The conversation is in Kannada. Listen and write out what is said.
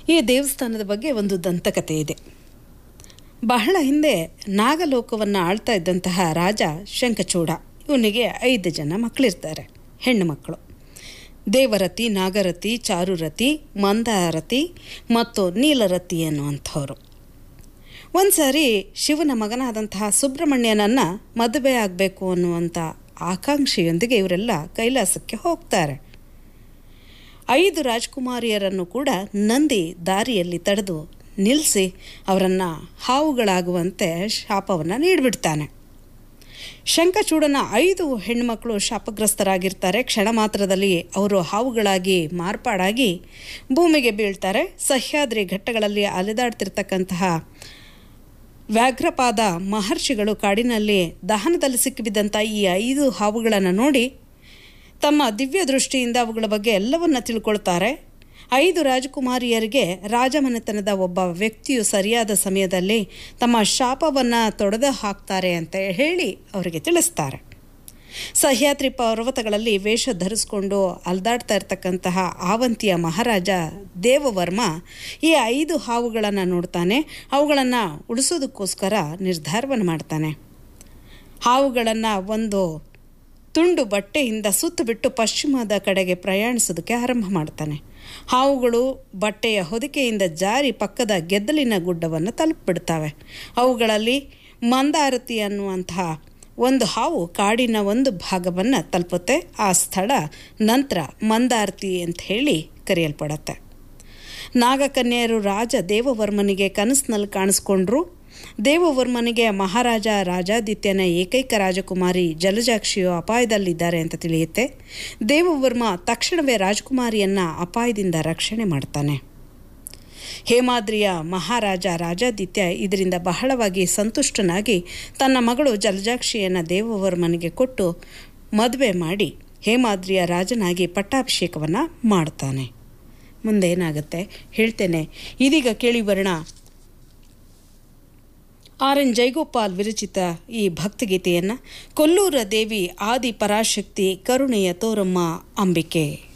ಈ ದೇವಸ್ಥಾನದ ಬಗ್ಗೆ ಒಂದು ದಂತಕತೆ ಇದೆ ಬಹಳ ಹಿಂದೆ ನಾಗಲೋಕವನ್ನು ಆಳ್ತಾ ಇದ್ದಂತಹ ರಾಜ ಶಂಖಚೂಡ ಇವನಿಗೆ ಐದು ಜನ ಮಕ್ಕಳಿರ್ತಾರೆ ಹೆಣ್ಣು ಮಕ್ಕಳು ದೇವರತಿ ನಾಗರತಿ ಚಾರುರತಿ ಮಂದಾರತಿ ಮತ್ತು ನೀಲರತಿ ಅನ್ನುವಂಥವ್ರು ಒಂದು ಸಾರಿ ಶಿವನ ಮಗನಾದಂತಹ ಸುಬ್ರಹ್ಮಣ್ಯನನ್ನು ಮದುವೆ ಆಗಬೇಕು ಅನ್ನುವಂಥ ಆಕಾಂಕ್ಷೆಯೊಂದಿಗೆ ಇವರೆಲ್ಲ ಕೈಲಾಸಕ್ಕೆ ಹೋಗ್ತಾರೆ ಐದು ರಾಜಕುಮಾರಿಯರನ್ನು ಕೂಡ ನಂದಿ ದಾರಿಯಲ್ಲಿ ತಡೆದು ನಿಲ್ಲಿಸಿ ಅವರನ್ನು ಹಾವುಗಳಾಗುವಂತೆ ಶಾಪವನ್ನು ನೀಡಿಬಿಡ್ತಾನೆ ಶಂಖಚೂಡನ ಐದು ಹೆಣ್ಮಕ್ಳು ಶಾಪಗ್ರಸ್ತರಾಗಿರ್ತಾರೆ ಕ್ಷಣ ಮಾತ್ರದಲ್ಲಿ ಅವರು ಹಾವುಗಳಾಗಿ ಮಾರ್ಪಾಡಾಗಿ ಭೂಮಿಗೆ ಬೀಳ್ತಾರೆ ಸಹ್ಯಾದ್ರಿ ಘಟ್ಟಗಳಲ್ಲಿ ಅಲೆದಾಡ್ತಿರ್ತಕ್ಕಂತಹ ವ್ಯಾಘ್ರಪಾದ ಮಹರ್ಷಿಗಳು ಕಾಡಿನಲ್ಲಿ ದಹನದಲ್ಲಿ ಸಿಕ್ಕಿಬಿದ್ದಂಥ ಈ ಐದು ಹಾವುಗಳನ್ನು ನೋಡಿ ತಮ್ಮ ದಿವ್ಯ ದೃಷ್ಟಿಯಿಂದ ಅವುಗಳ ಬಗ್ಗೆ ಎಲ್ಲವನ್ನ ತಿಳ್ಕೊಳ್ತಾರೆ ಐದು ರಾಜಕುಮಾರಿಯರಿಗೆ ರಾಜಮನೆತನದ ಒಬ್ಬ ವ್ಯಕ್ತಿಯು ಸರಿಯಾದ ಸಮಯದಲ್ಲಿ ತಮ್ಮ ಶಾಪವನ್ನು ತೊಡೆದು ಹಾಕ್ತಾರೆ ಅಂತ ಹೇಳಿ ಅವರಿಗೆ ತಿಳಿಸ್ತಾರೆ ಸಹ್ಯಾದ್ರಿ ಪರ್ವತಗಳಲ್ಲಿ ವೇಷ ಧರಿಸ್ಕೊಂಡು ಅಲ್ದಾಡ್ತಾ ಇರ್ತಕ್ಕಂತಹ ಆವಂತಿಯ ಮಹಾರಾಜ ದೇವವರ್ಮ ಈ ಐದು ಹಾವುಗಳನ್ನು ನೋಡ್ತಾನೆ ಅವುಗಳನ್ನು ಉಳಿಸೋದಕ್ಕೋಸ್ಕರ ನಿರ್ಧಾರವನ್ನು ಮಾಡ್ತಾನೆ ಹಾವುಗಳನ್ನು ಒಂದು ತುಂಡು ಬಟ್ಟೆಯಿಂದ ಸುತ್ತಬಿಟ್ಟು ಪಶ್ಚಿಮದ ಕಡೆಗೆ ಪ್ರಯಾಣಿಸೋದಕ್ಕೆ ಆರಂಭ ಮಾಡ್ತಾನೆ ಹಾವುಗಳು ಬಟ್ಟೆಯ ಹೊದಿಕೆಯಿಂದ ಜಾರಿ ಪಕ್ಕದ ಗೆದ್ದಲಿನ ಗುಡ್ಡವನ್ನು ತಲುಪಿಬಿಡ್ತವೆ ಅವುಗಳಲ್ಲಿ ಮಂದಾರತಿ ಅನ್ನುವಂತಹ ಒಂದು ಹಾವು ಕಾಡಿನ ಒಂದು ಭಾಗವನ್ನು ತಲುಪುತ್ತೆ ಆ ಸ್ಥಳ ನಂತರ ಮಂದಾರತಿ ಅಂತ ಹೇಳಿ ಕರೆಯಲ್ಪಡತ್ತೆ ನಾಗಕನ್ಯರು ರಾಜ ದೇವವರ್ಮನಿಗೆ ಕನಸಿನಲ್ಲಿ ಕಾಣಿಸ್ಕೊಂಡ್ರು ದೇವವರ್ಮನಿಗೆ ಮಹಾರಾಜ ರಾಜಾದಿತ್ಯನ ಏಕೈಕ ರಾಜಕುಮಾರಿ ಜಲಜಾಕ್ಷಿಯು ಅಪಾಯದಲ್ಲಿದ್ದಾರೆ ಅಂತ ತಿಳಿಯುತ್ತೆ ದೇವವರ್ಮ ತಕ್ಷಣವೇ ರಾಜಕುಮಾರಿಯನ್ನ ಅಪಾಯದಿಂದ ರಕ್ಷಣೆ ಮಾಡ್ತಾನೆ ಹೇಮಾದ್ರಿಯ ಮಹಾರಾಜ ರಾಜಾದಿತ್ಯ ಇದರಿಂದ ಬಹಳವಾಗಿ ಸಂತುಷ್ಟನಾಗಿ ತನ್ನ ಮಗಳು ಜಲಜಾಕ್ಷಿಯನ್ನು ದೇವವರ್ಮನಿಗೆ ಕೊಟ್ಟು ಮದುವೆ ಮಾಡಿ ಹೇಮಾದ್ರಿಯ ರಾಜನಾಗಿ ಪಟ್ಟಾಭಿಷೇಕವನ್ನು ಮಾಡ್ತಾನೆ ಮುಂದೆ ಏನಾಗುತ್ತೆ ಹೇಳ್ತೇನೆ ಇದೀಗ ಕೇಳಿ ಬರೋಣ ಆರ್ ಎನ್ ಜೈಗೋಪಾಲ್ ವಿರಚಿತ ಈ ಭಕ್ತಿಗೀತೆಯನ್ನು ಕೊಲ್ಲೂರ ದೇವಿ ಆದಿ ಪರಾಶಕ್ತಿ ಕರುಣೆಯ ತೋರಮ್ಮ ಅಂಬಿಕೆ